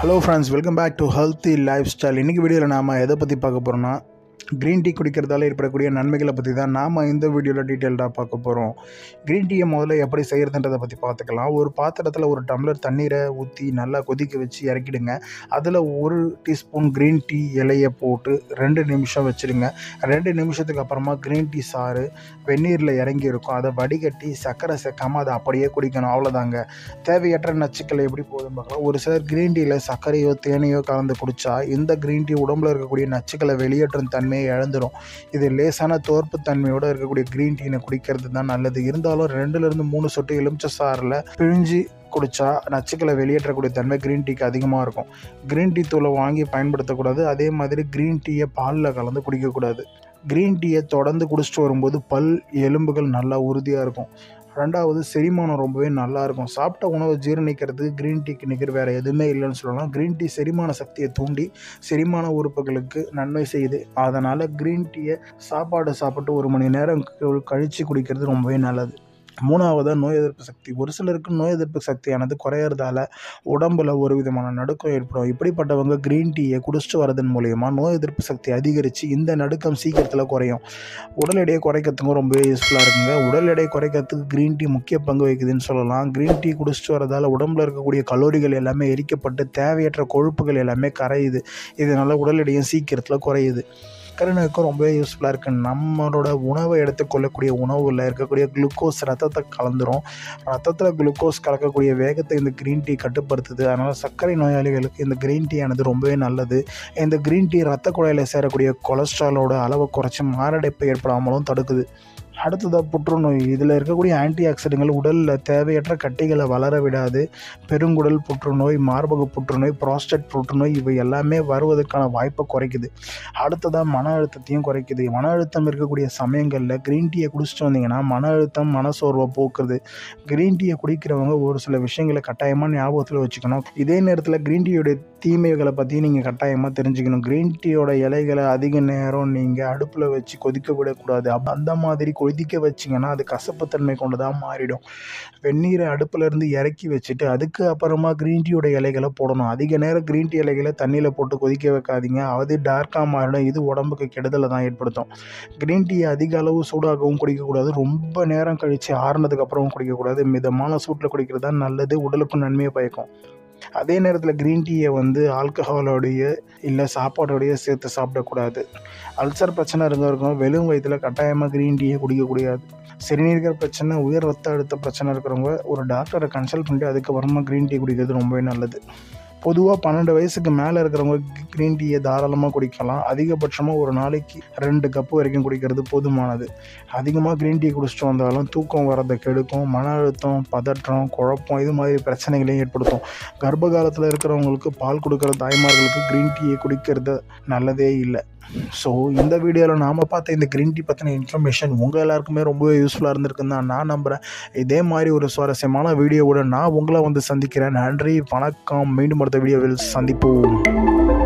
hello friends welcome back to healthy lifestyle இன்றைக்கி வீடியோவில் நாம் எதை பற்றி பார்க்க போகிறோம்னா க்ரீன் டீ குடிக்கிறதால ஏற்படக்கூடிய நன்மைகளை பற்றி தான் நாம் இந்த வீடியோவில் டீட்டெயில்டாக பார்க்க போகிறோம் க்ரீன் டீயை முதல்ல எப்படி செய்கிறதுன்றதை பற்றி பார்த்துக்கலாம் ஒரு பாத்திரத்தில் ஒரு டம்ளர் தண்ணீரை ஊற்றி நல்லா கொதிக்க வச்சு இறக்கிடுங்க அதில் ஒரு டீஸ்பூன் க்ரீன் டீ இலையை போட்டு ரெண்டு நிமிஷம் வச்சுடுங்க ரெண்டு நிமிஷத்துக்கு அப்புறமா க்ரீன் டீ சாறு வெந்நீரில் இறங்கி இருக்கும் அதை வடிகட்டி சர்க்கரை சேர்க்காம அதை அப்படியே குடிக்கணும் அவ்வளோதாங்க தேவையற்ற நச்சுக்கள் எப்படி போதும் பார்க்கலாம் ஒரு சிலர் க்ரீன் டீயில் சர்க்கரையோ தேனையோ கலந்து குடித்தா இந்த க்ரீன் டீ உடம்புல இருக்கக்கூடிய நச்சுக்களை வெளியேற்றும் தன்மையை இழந்துடும் இது லேசான தோற்பு தன்மையோடு இருக்கக்கூடிய க்ரீன் டீனை குடிக்கிறது தான் நல்லது இருந்தாலும் ரெண்டுலேருந்து மூணு சொட்டு எலுமிச்சை சாறில் பிழிஞ்சு குடித்தா நச்சுக்களை வெளியேற்றக்கூடிய தன்மை க்ரீன் டீக்கு அதிகமாக இருக்கும் க்ரீன் டீ தூளை வாங்கி பயன்படுத்தக்கூடாது அதே மாதிரி க்ரீன் டீயை பாலில் கலந்து குடிக்கக்கூடாது க்ரீன் டீயை தொடர்ந்து குடிச்சிட்டு வரும்போது பல் எலும்புகள் நல்லா உறுதியாக இருக்கும் ரெண்டாவது செரிமானம் ரொம்பவே நல்லா இருக்கும் சாப்பிட்ட உணவை ஜீரணிக்கிறதுக்கு க்ரீன் டீக்கு நிகர் வேறு எதுவுமே இல்லைன்னு சொல்லலாம் க்ரீன் டீ செரிமான சக்தியை தூண்டி செரிமான உறுப்புகளுக்கு நன்மை செய்யுது அதனால் க்ரீன் டீயை சாப்பாடு சாப்பிட்டு ஒரு மணி நேரம் க- கழித்து குடிக்கிறது ரொம்பவே நல்லது மூணாவதாக நோய் எதிர்ப்பு சக்தி ஒரு சிலருக்கு நோய் எதிர்ப்பு சக்தியானது குறையிறதால உடம்புல ஒரு விதமான நடுக்கம் ஏற்படும் இப்படிப்பட்டவங்க க்ரீன் டீயை குடிச்சிட்டு வரதன் மூலயமா நோய் எதிர்ப்பு சக்தி அதிகரித்து இந்த நடுக்கம் சீக்கிரத்தில் குறையும் உடல் எடையை குறைக்கிறதுக்கும் ரொம்பவே யூஸ்ஃபுல்லாக இருக்குங்க உடல் எடை குறைக்கிறதுக்கு க்ரீன் டீ முக்கிய பங்கு வகிக்குதுன்னு சொல்லலாம் க்ரீன் டீ குடிச்சிட்டு வரதால உடம்புல இருக்கக்கூடிய கலோரிகள் எல்லாமே எரிக்கப்பட்டு தேவையற்ற கொழுப்புகள் எல்லாமே கரையுது இதனால் உடல் எடையும் சீக்கிரத்தில் குறையுது கருநோய்க்கும் ரொம்பவே யூஸ்ஃபுல்லாக இருக்குது நம்மளோட உணவை எடுத்துக்கொள்ளக்கூடிய உணவில் இருக்கக்கூடிய குளுக்கோஸ் ரத்தத்தை கலந்துரும் ரத்தத்தில் குளுக்கோஸ் கலக்கக்கூடிய வேகத்தை இந்த க்ரீன் டீ கட்டுப்படுத்துது அதனால் சர்க்கரை நோயாளிகளுக்கு இந்த க்ரீன் டீ ஆனது ரொம்பவே நல்லது இந்த க்ரீன் டீ ரத்த குழாயில் சேரக்கூடிய கொலஸ்ட்ராலோட அளவை குறைச்சி மாரடைப்பு ஏற்படாமலும் தடுக்குது அடுத்ததாக புற்றுநோய் இதில் இருக்கக்கூடிய ஆன்டி ஆக்சிடென்ட்கள் உடலில் தேவையற்ற கட்டிகளை வளர விடாது பெருங்குடல் புற்றுநோய் மார்பக புற்றுநோய் ப்ராஸ்டேட் புற்றுநோய் இவை எல்லாமே வருவதற்கான வாய்ப்பை குறைக்குது அடுத்ததாக மன அழுத்தத்தையும் குறைக்குது மன அழுத்தம் இருக்கக்கூடிய சமயங்களில் க்ரீன் டீயை குடிச்சிட்டு வந்தீங்கன்னா மன அழுத்தம் மனசோர்வை போக்குறது க்ரீன் டீயை குடிக்கிறவங்க ஒரு சில விஷயங்களை கட்டாயமாக ஞாபகத்தில் வச்சுக்கணும் இதே நேரத்தில் க்ரீன் டீயோட தீமைகளை பற்றி நீங்கள் கட்டாயமாக தெரிஞ்சுக்கணும் க்ரீன் டீயோட இலைகளை அதிக நேரம் நீங்கள் அடுப்பில் வச்சு கொதிக்க விடக்கூடாது அப்ப அந்த மாதிரி கொதிக்க வச்சிங்கன்னா அது கசப்புத்தன்மை கொண்டதாக மாறிடும் வெந்நீரை அடுப்புல இருந்து இறக்கி வச்சுட்டு அதுக்கு அப்புறமா க்ரீன் டீயோட இலைகளை போடணும் அதிக நேரம் க்ரீன் டீ இலைகளை தண்ணியில் போட்டு கொதிக்க வைக்காதீங்க அது டார்க்காக மாறிடும் இது உடம்புக்கு கெடுதலை தான் ஏற்படுத்தும் க்ரீன் டீ அதிக அளவு சூடாகவும் குடிக்கக்கூடாது ரொம்ப நேரம் கழித்து ஆறுனதுக்கு அப்புறமும் குடிக்கக்கூடாது மிதமான சூட்டில் குடிக்கிறது தான் நல்லது உடலுக்கும் நன்மையை பயக்கும் அதே நேரத்தில் க்ரீன் டீயை வந்து ஆல்கஹாலோடைய இல்லை சாப்பாடோடைய சேர்த்து சாப்பிடக்கூடாது அல்சர் பிரச்சனை இருக்கிறவங்க வெறும் வயிற்றில் கட்டாயமாக க்ரீன் டீயை குடிக்கக்கூடாது சிறுநீரக பிரச்சனை உயர் ரத்த அழுத்த பிரச்சனை இருக்கிறவங்க ஒரு டாக்டரை கன்சல்ட் பண்ணிட்டு அதுக்கப்புறமா க்ரீன் டீ குடிக்கிறது ரொம்பவே நல்லது பொதுவாக பன்னெண்டு வயசுக்கு மேலே இருக்கிறவங்க க்ரீன் டீயை தாராளமாக குடிக்கலாம் அதிகபட்சமாக ஒரு நாளைக்கு ரெண்டு கப்பு வரைக்கும் குடிக்கிறது போதுமானது அதிகமாக க்ரீன் டீ குடிச்சிட்டு வந்தாலும் தூக்கம் வரதை கெடுக்கும் மன அழுத்தம் பதற்றம் குழப்பம் இது மாதிரி பிரச்சனைகளையும் ஏற்படுத்தும் கர்ப்ப காலத்தில் இருக்கிறவங்களுக்கு பால் கொடுக்குற தாய்மார்களுக்கு க்ரீன் டீயை குடிக்கிறது நல்லதே இல்லை ஸோ இந்த வீடியோவில் நாம் பார்த்த இந்த க்ரீன் டீ பற்றின இன்ஃபர்மேஷன் உங்கள் எல்லாருக்குமே ரொம்பவே யூஸ்ஃபுல்லாக இருந்திருக்குன்னு தான் நான் நம்புகிறேன் இதே மாதிரி ஒரு சுவாரஸ்யமான வீடியோவோட நான் உங்களை வந்து சந்திக்கிறேன் நன்றி வணக்கம் மீண்டும் அடுத்த வீடியோவில் சந்திப்போம்